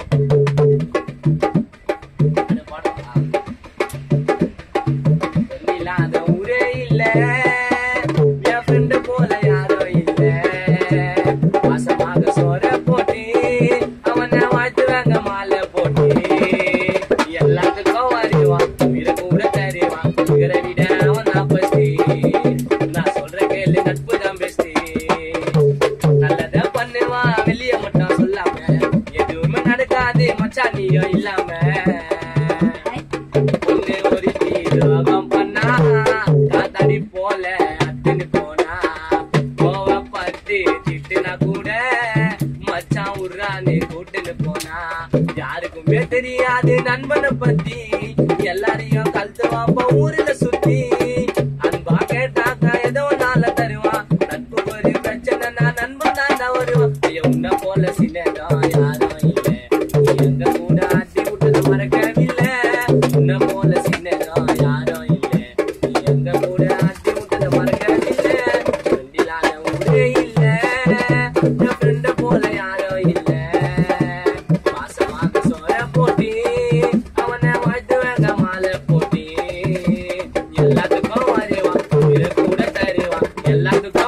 அந்த பாடம் இல்லாத ஊரே இல்ல என் ஃப்ரெண்டு போல யாரும் இல்ல மாசமாக சோற போட்டு அவனை வாழ்த்துவாங்க மாலை போட்டு எல்லாத்துக்கும் வருவான் உயிரை கூட தருவான் உயிரை விட அவன் தான் பஸ்தி நான் சொல்ற கேளு நட்பு தான் பெஸ்டி நல்லத பண்ணுவான் வெளிய மட்டும் சொல்லாம எதுவுமே நடக்காது மச்சான் நீயும் இல்லாம ஒண்ணு ஒரு தீரோகம் பண்ணா காத்தாடி போல அத்துன்னு போனா கோவப்பட்டு திட்டுனா கூட மச்சான் உர்றான்னு கூட்டுன்னு போனா யாருக்குமே தெரியாது நண்பனை பத்தி எல்லாரையும் கழுத்து வாப்ப ஊர்ல சுத்தி அன்பா கேட்டாக்கா ஏதோ நாள தருவான் நட்பு ஒரு பிரச்சனை நான் நண்பன் தான் வருவான் ஐயோ உன்னை போல சின்னதான் யாரும் இல்லை எங்க கூட ஆட்டி விட்டது மறக்கவில்லை உன்னை போல சின்னதான் யாரும் இல்லை எங்க கூட ஆட்டி விட்டது மறக்கவில்லை ஃப்ரெண்டிலான ஊரே இல்ல என் ஃப்ரெண்ட போல யாரும் இல்ல மாசமாக சோற போட்டி அவனை வாழ்த்துவாங்க மாலை போட்டி எல்லாத்துக்கும் வருவான் உயிரை கூட தருவான் எல்லாத்துக்கும்